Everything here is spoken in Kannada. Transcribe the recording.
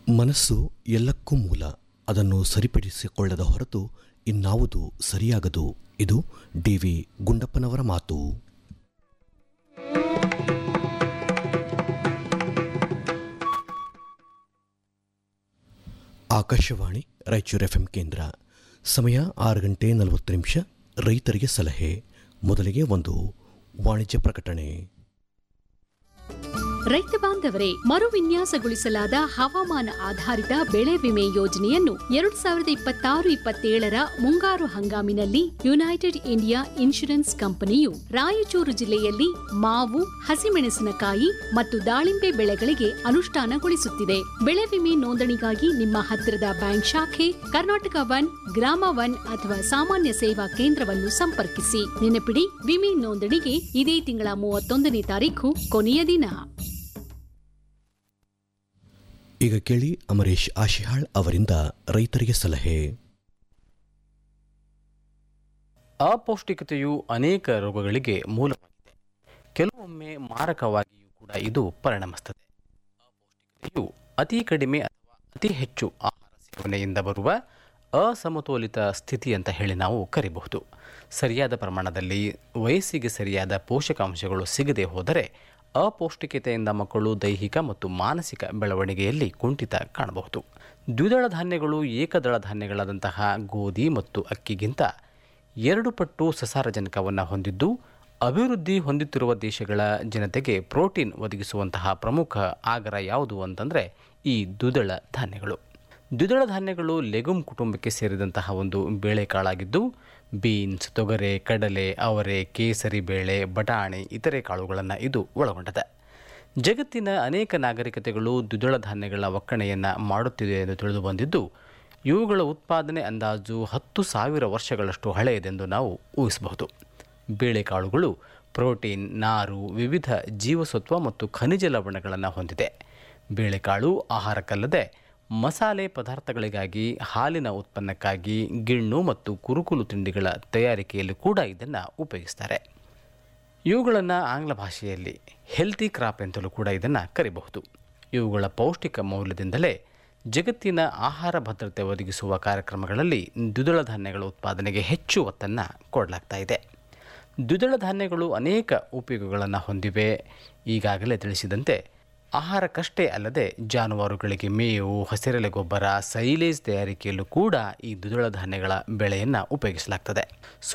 ಮನಸ್ಸು ಎಲ್ಲಕ್ಕೂ ಮೂಲ ಅದನ್ನು ಸರಿಪಡಿಸಿಕೊಳ್ಳದ ಹೊರತು ಇನ್ನಾವುದು ಸರಿಯಾಗದು ಇದು ಡಿ ವಿ ಗುಂಡಪ್ಪನವರ ಮಾತು ಆಕಾಶವಾಣಿ ರಾಯಚೂರು ಎಫ್ ಕೇಂದ್ರ ಸಮಯ ಆರು ಗಂಟೆ ನಲವತ್ತು ನಿಮಿಷ ರೈತರಿಗೆ ಸಲಹೆ ಮೊದಲಿಗೆ ಒಂದು ವಾಣಿಜ್ಯ ಪ್ರಕಟಣೆ ರೈತ ಬಾಂಧವರೇ ಮರುವಿನ್ಯಾಸಗೊಳಿಸಲಾದ ಹವಾಮಾನ ಆಧಾರಿತ ಬೆಳೆ ವಿಮೆ ಯೋಜನೆಯನ್ನು ಎರಡು ಸಾವಿರದ ಇಪ್ಪತ್ತಾರು ಇಪ್ಪತ್ತೇಳರ ಮುಂಗಾರು ಹಂಗಾಮಿನಲ್ಲಿ ಯುನೈಟೆಡ್ ಇಂಡಿಯಾ ಇನ್ಶೂರೆನ್ಸ್ ಕಂಪನಿಯು ರಾಯಚೂರು ಜಿಲ್ಲೆಯಲ್ಲಿ ಮಾವು ಹಸಿಮೆಣಸಿನಕಾಯಿ ಮತ್ತು ದಾಳಿಂಬೆ ಬೆಳೆಗಳಿಗೆ ಅನುಷ್ಠಾನಗೊಳಿಸುತ್ತಿದೆ ಬೆಳೆ ವಿಮೆ ನೋಂದಣಿಗಾಗಿ ನಿಮ್ಮ ಹತ್ತಿರದ ಬ್ಯಾಂಕ್ ಶಾಖೆ ಕರ್ನಾಟಕ ವನ್ ಗ್ರಾಮ ವನ್ ಅಥವಾ ಸಾಮಾನ್ಯ ಸೇವಾ ಕೇಂದ್ರವನ್ನು ಸಂಪರ್ಕಿಸಿ ನೆನಪಿಡಿ ವಿಮೆ ನೋಂದಣಿಗೆ ಇದೇ ತಿಂಗಳ ಮೂವತ್ತೊಂದನೇ ತಾರೀಖು ಕೊನೆಯ ದಿನ ಈಗ ಕೇಳಿ ಅಮರೇಶ್ ಆಶಿಹಾಳ್ ಅವರಿಂದ ರೈತರಿಗೆ ಸಲಹೆ ಅಪೌಷ್ಟಿಕತೆಯು ಅನೇಕ ರೋಗಗಳಿಗೆ ಮೂಲವಾಗಿದೆ ಕೆಲವೊಮ್ಮೆ ಮಾರಕವಾಗಿಯೂ ಕೂಡ ಇದು ಪರಿಣಮಿಸುತ್ತದೆ ಅಪೌಷ್ಟಿಕತೆಯು ಅತಿ ಕಡಿಮೆ ಅಥವಾ ಅತಿ ಹೆಚ್ಚು ಆಹಾರ ಸೇವನೆಯಿಂದ ಬರುವ ಅಸಮತೋಲಿತ ಸ್ಥಿತಿ ಅಂತ ಹೇಳಿ ನಾವು ಕರಿಬಹುದು ಸರಿಯಾದ ಪ್ರಮಾಣದಲ್ಲಿ ವಯಸ್ಸಿಗೆ ಸರಿಯಾದ ಪೋಷಕಾಂಶಗಳು ಸಿಗದೆ ಹೋದರೆ ಅಪೌಷ್ಟಿಕತೆಯಿಂದ ಮಕ್ಕಳು ದೈಹಿಕ ಮತ್ತು ಮಾನಸಿಕ ಬೆಳವಣಿಗೆಯಲ್ಲಿ ಕುಂಠಿತ ಕಾಣಬಹುದು ದ್ವಿದಳ ಧಾನ್ಯಗಳು ಏಕದಳ ಧಾನ್ಯಗಳಾದಂತಹ ಗೋಧಿ ಮತ್ತು ಅಕ್ಕಿಗಿಂತ ಎರಡು ಪಟ್ಟು ಸಸಾರಜನಕವನ್ನು ಹೊಂದಿದ್ದು ಅಭಿವೃದ್ಧಿ ಹೊಂದುತ್ತಿರುವ ದೇಶಗಳ ಜನತೆಗೆ ಪ್ರೋಟೀನ್ ಒದಗಿಸುವಂತಹ ಪ್ರಮುಖ ಆಗರ ಯಾವುದು ಅಂತಂದರೆ ಈ ದ್ವಿದಳ ಧಾನ್ಯಗಳು ದ್ವಿದಳ ಧಾನ್ಯಗಳು ಲೆಗುಮ್ ಕುಟುಂಬಕ್ಕೆ ಸೇರಿದಂತಹ ಒಂದು ಬೇಳೆಕಾಳಾಗಿದ್ದು ಬೀನ್ಸ್ ತೊಗರೆ ಕಡಲೆ ಅವರೆ ಕೇಸರಿ ಬೇಳೆ ಬಟಾಣಿ ಇತರೆ ಕಾಳುಗಳನ್ನು ಇದು ಒಳಗೊಂಡಿದೆ ಜಗತ್ತಿನ ಅನೇಕ ನಾಗರಿಕತೆಗಳು ದ್ವಿದಳ ಧಾನ್ಯಗಳ ಒಕ್ಕಣೆಯನ್ನು ಮಾಡುತ್ತಿದೆ ಎಂದು ತಿಳಿದು ಬಂದಿದ್ದು ಇವುಗಳ ಉತ್ಪಾದನೆ ಅಂದಾಜು ಹತ್ತು ಸಾವಿರ ವರ್ಷಗಳಷ್ಟು ಹಳೆಯದೆಂದು ನಾವು ಊಹಿಸಬಹುದು ಬೇಳೆಕಾಳುಗಳು ಪ್ರೋಟೀನ್ ನಾರು ವಿವಿಧ ಜೀವಸತ್ವ ಮತ್ತು ಖನಿಜ ಲವಣಗಳನ್ನು ಹೊಂದಿದೆ ಬೇಳೆಕಾಳು ಆಹಾರಕ್ಕಲ್ಲದೆ ಮಸಾಲೆ ಪದಾರ್ಥಗಳಿಗಾಗಿ ಹಾಲಿನ ಉತ್ಪನ್ನಕ್ಕಾಗಿ ಗಿಣ್ಣು ಮತ್ತು ಕುರುಕುಲು ತಿಂಡಿಗಳ ತಯಾರಿಕೆಯಲ್ಲಿ ಕೂಡ ಇದನ್ನು ಉಪಯೋಗಿಸ್ತಾರೆ ಇವುಗಳನ್ನು ಆಂಗ್ಲ ಭಾಷೆಯಲ್ಲಿ ಹೆಲ್ತಿ ಕ್ರಾಪ್ ಎಂತಲೂ ಕೂಡ ಇದನ್ನು ಕರಿಬಹುದು ಇವುಗಳ ಪೌಷ್ಟಿಕ ಮೌಲ್ಯದಿಂದಲೇ ಜಗತ್ತಿನ ಆಹಾರ ಭದ್ರತೆ ಒದಗಿಸುವ ಕಾರ್ಯಕ್ರಮಗಳಲ್ಲಿ ದ್ವಿದಳ ಧಾನ್ಯಗಳ ಉತ್ಪಾದನೆಗೆ ಹೆಚ್ಚು ಒತ್ತನ್ನು ಕೊಡಲಾಗ್ತಾ ಇದೆ ದ್ವಿದಳ ಧಾನ್ಯಗಳು ಅನೇಕ ಉಪಯೋಗಗಳನ್ನು ಹೊಂದಿವೆ ಈಗಾಗಲೇ ತಿಳಿಸಿದಂತೆ ಆಹಾರಕ್ಕಷ್ಟೇ ಅಲ್ಲದೆ ಜಾನುವಾರುಗಳಿಗೆ ಮೇವು ಹಸಿರೆಲೆ ಗೊಬ್ಬರ ಸೈಲೇಜ್ ತಯಾರಿಕೆಯಲ್ಲೂ ಕೂಡ ಈ ದ್ವಿದಳ ಧಾನ್ಯಗಳ ಬೆಳೆಯನ್ನು ಉಪಯೋಗಿಸಲಾಗ್ತದೆ